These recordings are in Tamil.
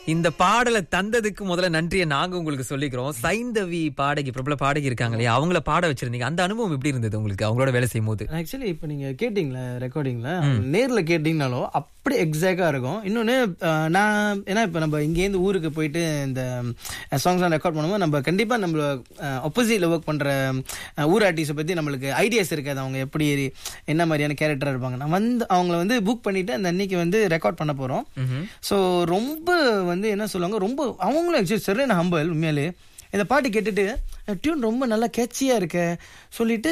இந்த பாடலை தந்ததுக்கு முதல்ல நன்றியை நாங்க உங்களுக்கு சொல்லிக்கிறோம் சைந்தவி பாடகி பிரபல பாடகி இருக்காங்க இல்லையா அவங்கள பாட வச்சிருந்தீங்க அந்த அனுபவம் எப்படி இருந்தது உங்களுக்கு அவங்களோட வேலை செய்யும் போது ஆக்சுவலி இப்போ நீங்க கேட்டிங்களா ரெக்கார்டிங்ல நேர்ல கேட்டிங்கனாலும் அப்படி எக்ஸாக்டா இருக்கும் இன்னொன்னு அஹ், நான் ஏன்னா இப்போ நம்ம இங்கேருந்து ஊருக்கு போயிட்டு இந்த சாங்ஸ்லாம் ரெக்கார்ட் பண்ணும்போது நம்ம கண்டிப்பா நம்ம ஆப்போசிட்ல ஒர்க் பண்ற அஹ், ஊர் ஆர்டிஸ்ட பத்தி நம்மளுக்கு ஐடியாஸ் இருக்காது அவங்க எப்படி என்ன மாதிரியான கேரக்டர் இருப்பாங்க நான் வந்து அவங்கள வந்து புக் பண்ணிட்டு அந்த அன்னைக்கு வந்து ரெக்கார்ட் பண்ண போறோம் ஸோ ரொம்ப வந்து என்ன சொல்லுவாங்க ரொம்ப அவங்களும் ஆக்சுவலி சரியான ஹம்பல் உண்மையாலே இந்த பாட்டு கேட்டுட்டு டியூன் ரொம்ப நல்லா கேட்சியா இருக்க சொல்லிட்டு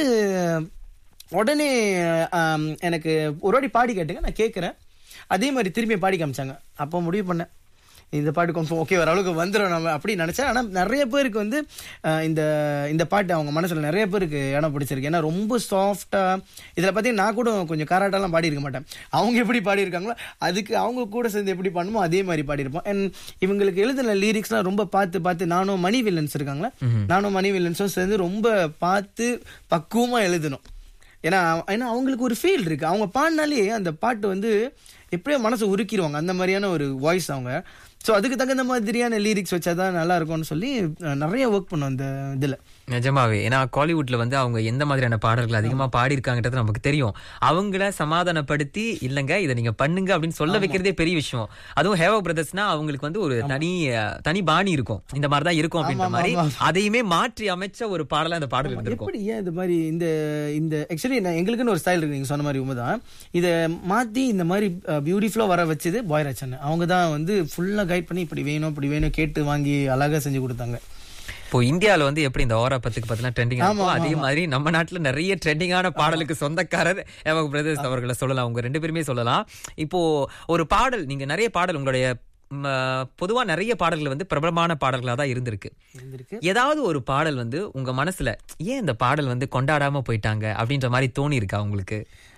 உடனே ஆம், எனக்கு ஒரு வாட்டி பாடி கேட்டுங்க நான் கேட்குறேன் அதே மாதிரி திரும்பி பாடி காமிச்சாங்க அப்போ முடிவு பண்ணேன் இந்த பாட்டு கொஞ்சம் ஓகே வர அளவுக்கு வந்துடும் நம்ம அப்படி நினச்சேன் ஆனால் நிறைய பேருக்கு வந்து அஹ், இந்த இந்த பாட்டு அவங்க மனசில் நிறைய பேருக்கு இடம் பிடிச்சிருக்கு ஏன்னா ரொம்ப சாஃப்டாக இதில் பார்த்தீங்கன்னா நான் கூட கொஞ்சம் காராட்டெல்லாம் பாடியிருக்க மாட்டேன் அவங்க எப்படி பாடியிருக்காங்களோ அதுக்கு அவங்க கூட சேர்ந்து எப்படி பண்ணுமோ அதே மாதிரி பாடியிருப்போம் அண்ட் இவங்களுக்கு எழுதின லிரிக்ஸ்லாம் ரொம்ப பார்த்து பார்த்து நானும் மணி வில்லன்ஸ் இருக்காங்களா நானும் மணி வில்லன்ஸும் சேர்ந்து ரொம்ப பார்த்து பக்குவமாக எழுதணும் ஏன்னா ஏன்னா அவங்களுக்கு ஒரு ஃபீல் இருக்கு அவங்க பாடினாலே அந்த பாட்டு வந்து எப்படியோ மனசை உருக்கிடுவாங்க அந்த மாதிரியான ஒரு வாய்ஸ் அவங்க ஸோ அதுக்கு தகுந்த மாதிரியான லிரிக்ஸ் வச்சாதான் நல்லா இருக்கும்னு சொல்லி அஹ், நிறைய ஒர்க் பண்ணோம் அந்த இதில் நிஜமாவே ஏன்னா காலிவுட்ல வந்து அவங்க எந்த மாதிரியான பாடல்கள் அதிகமா பாடியிருக்காங்கன்றது நமக்கு தெரியும் அவங்கள சமாதானப்படுத்தி இல்லங்க இதை நீங்க பண்ணுங்க அப்படின்னு சொல்ல வைக்கிறதே பெரிய விஷயம் அதுவும் ஹேவோ பிரதர்ஸ்னா அவங்களுக்கு வந்து ஒரு தனி அஹ், தனி பாணி இருக்கும் இந்த மாதிரி தான் இருக்கும் அப்படின்ற மாதிரி அதையுமே மாற்றி அமைச்ச ஒரு பாடலா அந்த பாடல் இருந்திருக்கும் எப்படி ஏன் இது மாதிரி இந்த இந்த ஆக்சுவலி எங்களுக்குன்னு ஒரு ஸ்டைல் இருக்கு நீங்க சொன்ன மாதிரி உண்மைதான் இதை மாத்தி இந்த மாதிரி பியூட்டிஃபுல்லா வர வச்சது பாய்ராஜ் அண்ணன் அவங்க தான் வந்து ஃபுல்லா கைட் பண்ணி இப்படி வேணும் இப்படி வேணும் கேட்டு வாங்கி அழகா செஞ்சு கொடுத்தாங்க இப்போ இந்தியால வந்து எப்படி இந்த ஓரா பத்துக்கு பத்தலாம் ட்ரெண்டிங் ஆகும் அதே மாதிரி நம்ம நாட்டுல நிறைய ட்ரெண்டிங்கான பாடலுக்கு சொந்தக்காரர் ஏவக பிரதர்ஸ் அவர்களை சொல்லலாம் உங்க ரெண்டு பேருமே சொல்லலாம் இப்போ ஒரு பாடல் நீங்க நிறைய பாடல் உங்களுடைய ம், பொதுவா நிறைய பாடல்கள் வந்து பிரபலமான பாடல்களா தான் இருந்திருக்கு இருந்திருக்கு ஏதாவது ஒரு பாடல் வந்து உங்க மனசுல ஏன் இந்த பாடல் வந்து கொண்டாடாம போயிட்டாங்க அப்படின்ற மாதிரி தோணி இருக்கா உங்களுக்கு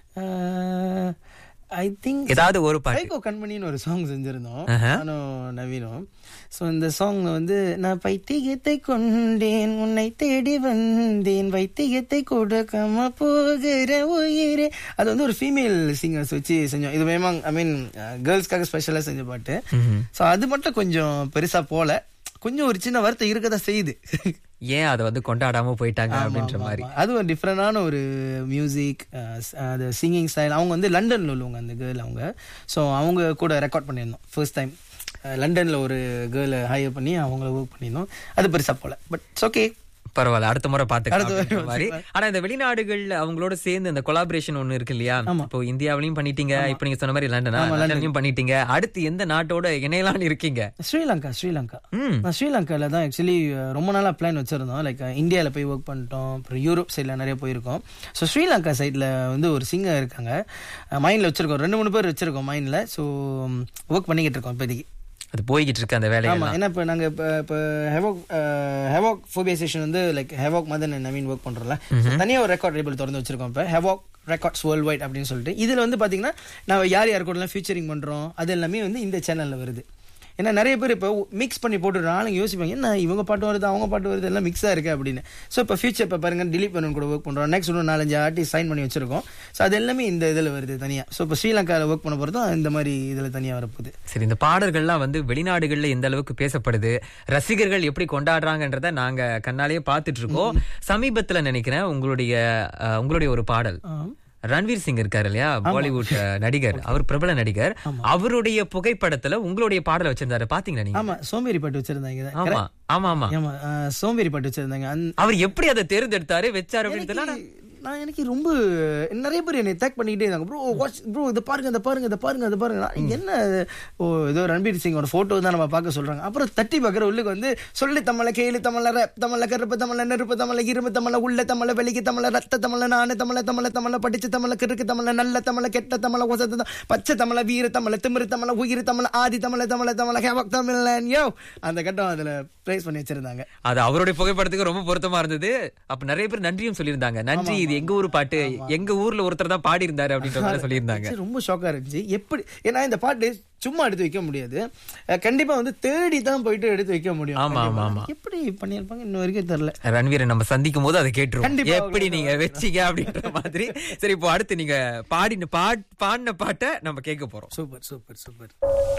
ஐ திங்க் ஏதாவது ஒரு பாட்டு சைக்கோ கண்மணின்னு ஒரு சாங் செஞ்சிருந்தோம் நானும் நவீனும் ஸோ இந்த சாங் வந்து நான் பைத்தியத்தை கொண்டேன் உன்னை தேடி வந்தேன் வைத்தியத்தை கொடுக்காம போகிற உயிரே அது வந்து ஒரு ஃபீமேல் சிங்கர்ஸ் வச்சு செஞ்சோம் இது வேமா ஐ மீன் கேர்ள்ஸ்க்காக ஸ்பெஷலாக செஞ்ச பாட்டு ஸோ அது மட்டும் கொஞ்சம் பெருசா போல கொஞ்சம் ஒரு சின்ன வருத்தம் இருக்கதான் செய்யுது ஏன் அதை வந்து கொண்டாடாம போயிட்டாங்க அப்படின்ற மாதிரி அது ஒரு டிஃப்ரெண்டான ஒரு மியூசிக் அது சிங்கிங் ஸ்டைல் அவங்க வந்து லண்டன்ல உள்ளவங்க அந்த கேர்ள் அவங்க ஸோ அவங்க கூட ரெக்கார்ட் பண்ணியிருந்தோம் ஃபர்ஸ்ட் டைம் லண்டன்ல ஒரு கேர்ளை ஹையர் பண்ணி அவங்கள ஒர்க் பண்ணியிருந்தோம் அது பெருசா போல பட் ஓகே பரவாயில்ல அடுத்த முறை பாத்துக்கலாம் அப்படின்ற மாதிரி ஆனா இந்த வெளிநாடுகள்ல அவங்களோட சேர்ந்து இந்த கொலாபரேஷன் ஒண்ணு இருக்கு இல்லையா இப்போ இந்தியாவிலயும் பண்ணிட்டீங்க இப்ப நீங்க சொன்ன மாதிரி லண்டனா லண்டன்லயும் பண்ணிட்டீங்க அடுத்து எந்த நாட்டோட இணையலாம்னு இருக்கீங்க ஸ்ரீலங்கா ஸ்ரீலங்கா ம். நான் ஸ்ரீலங்கால தான் ஆக்சுவலி ரொம்ப நாளா பிளான் வச்சிருந்தோம் லைக் இந்தியாவில் போய் ஒர்க் பண்ணிட்டோம் அப்புறம் யூரோப் சைடில் நிறைய போயிருக்கோம் ஸோ ஸ்ரீலங்கா சைடில் வந்து ஒரு சிங்கர் இருக்காங்க மைண்டில் வச்சிருக்கோம் ரெண்டு மூணு பேர் வச்சிருக்கோம் மைண்டில் ஸோ ஒர்க் பண்ணிக்கிட்டு இருக்கோம் இப்போதைக்கு அது போய்கிட்டு இருக்கு அந்த வேலைகள் ஆமா ஏன்னா இப்போ நாங்கள் இப்போ இப்போ ஹெவாக் ஹெவாக் ஃபோபியா செஷன் வந்து like havoc Madan Naveen work பண்ணுறோம்ல தனியாக ஒரு ரெக்கார்ட் லேபிள் திறந்து வச்சிருக்கோம் இப்போ ஹெவாக் ரெக்கார்ட்ஸ் வேர்ல்ட் வைட் அப்படின்னு சொல்லிட்டு இதில் வந்து பார்த்தீங்கன்னா நான் யார் யார் கூடலாம் ஃபியூச்சரிங் பண்ணுறோம் அது எல்லாமே வந்து இந்த சேனலில் வருது ஏன்னா நிறைய பேர் இப்போ மிக்ஸ் பண்ணி போட்டு ஆளுங்க யோசிப்பாங்க என்ன இவங்க பாட்டு வருது அவங்க பாட்டு வருது எல்லாம் மிக்ஸாக இருக்கு அப்படின்னு ஸோ இப்போ ஃபியூச்சர் இப்போ பாருங்க டிலீட் பண்ண கூட ஒர்க் பண்ணுறோம் நெக்ஸ்ட் இன்னும் நாலஞ்சு ஆர்டிஸ்ட் சைன் பண்ணி வச்சிருக்கோம் ஸோ அது எல்லாமே இந்த இதில் வருது தனியாக ஸோ இப்போ ஸ்ரீலங்காவில் ஒர்க் பண்ண போகிறதும் இந்த மாதிரி இதில் தனியாக வரப்போகுது சரி இந்த பாடல்கள்லாம் வந்து வெளிநாடுகள்ல எந்த அளவுக்கு பேசப்படுது ரசிகர்கள் எப்படி கொண்டாடுறாங்கன்றத நாங்க கண்ணாலேயே பார்த்துட்டு இருக்கோம் சமீபத்துல நினைக்கிறேன் உங்களுடைய அஹ், உங்களுடைய ஒரு பாடல் ரன்வீர் சிங் இருக்காரு இல்லையா பாலிவுட் அஹ், நடிகர் அவர் பிரபல நடிகர் அவருடைய புகைப்படத்துல உங்களுடைய பாடலை வச்சிருந்தாரு பாத்தீங்களா நீங்க ஆமா சோம்பேறி பாட்டு வச்சிருந்தாங்க ஆமா ஆமா ஆமா ஆமா அஹ், சோம்பேறி பாட்டு வச்சிருந்தாங்க அந்த அவர் எப்படி அதை தேர்ந்தெடுத்தாரு வச்சாரு அப்படின்னு தெரியல ஆனா- எனக்கு- நான் எனக்கு ரொம்ப நிறைய பேர் என்னை டேக் பண்ணிக்கிட்டே இருந்தாங்க ப்ரோ வாட்ச் ப்ரோ இதை பாருங்க இதை பாருங்க இதை பாருங்க இதை பாருங்க நான் என்ன இது? ஓ ஏதோ ரன்பீர் சிங்கோட போட்டோ தான் நம்ம பார்க்க சொல்றாங்க அப்புறம் தட்டி பார்க்குற உள்ளுக்கு வந்து சொல்லு தமிழ கேளு தமிழ ரப் தமிழ கருப்பு தமிழ நெருப்பு தமிழ இரும்பு தமிழ உள்ள தமிழ வெளிக்கு தமிழ ரத்த தமிழ நானு தமிழ தமிழ தமிழ படிச்ச தமிழ கிறுக்கு தமிழ நல்ல தமிழ கெட்ட தமிழ ஒசத்த தமிழ், பச்சை தமிழ வீர தமிழ திமிரு தமிழ உயிர் தமிழ ஆதி தமிழ தமிழ தமிழ ஹேவக் தமிழன் யோ அந்த கட்டம் அதுல பிளேஸ் பண்ணி வச்சிருந்தாங்க அது அவருடைய புகைப்படத்துக்கு ரொம்ப பொருத்தமா இருந்தது அப்ப நிறைய பேர் நன்றியும் சொல்லியிருந்தாங்க நன்றி இது எங்க ஊர் பாட்டு எங்க ஊர்ல ஒருத்தர் தான் பாடி இருந்தாரு அப்படின்ற மாதிரி சொல்லியிருந்தாங்க சரி, ரொம்ப ஷாக்கா இருந்துச்சு எப்படி ஏன்னா இந்த பாட்டு சும்மா எடுத்து வைக்க முடியாது அஹ் கண்டிப்பா வந்து தேடி தான் போயிட்டு எடுத்து வைக்க முடியும் ஆமா, ஆமா, கண்டிப்பா. ஆமா. எப்படி பண்ணிருப்பாங்க இன்ன வரைக்கும் தெரியல ரன்வீரை நம்ம சந்திக்கும் போது அதை கேட்டுருவோம் கண்டிப்பா எப்படி நீங்க வச்சீங்க அப்படின்ற மாதிரி சரி இப்போ அடுத்து நீங்க பாடின பாட் பாடின பாட்டை நம்ம கேட்க போறோம் சூப்பர் சூப்பர் சூப்பர்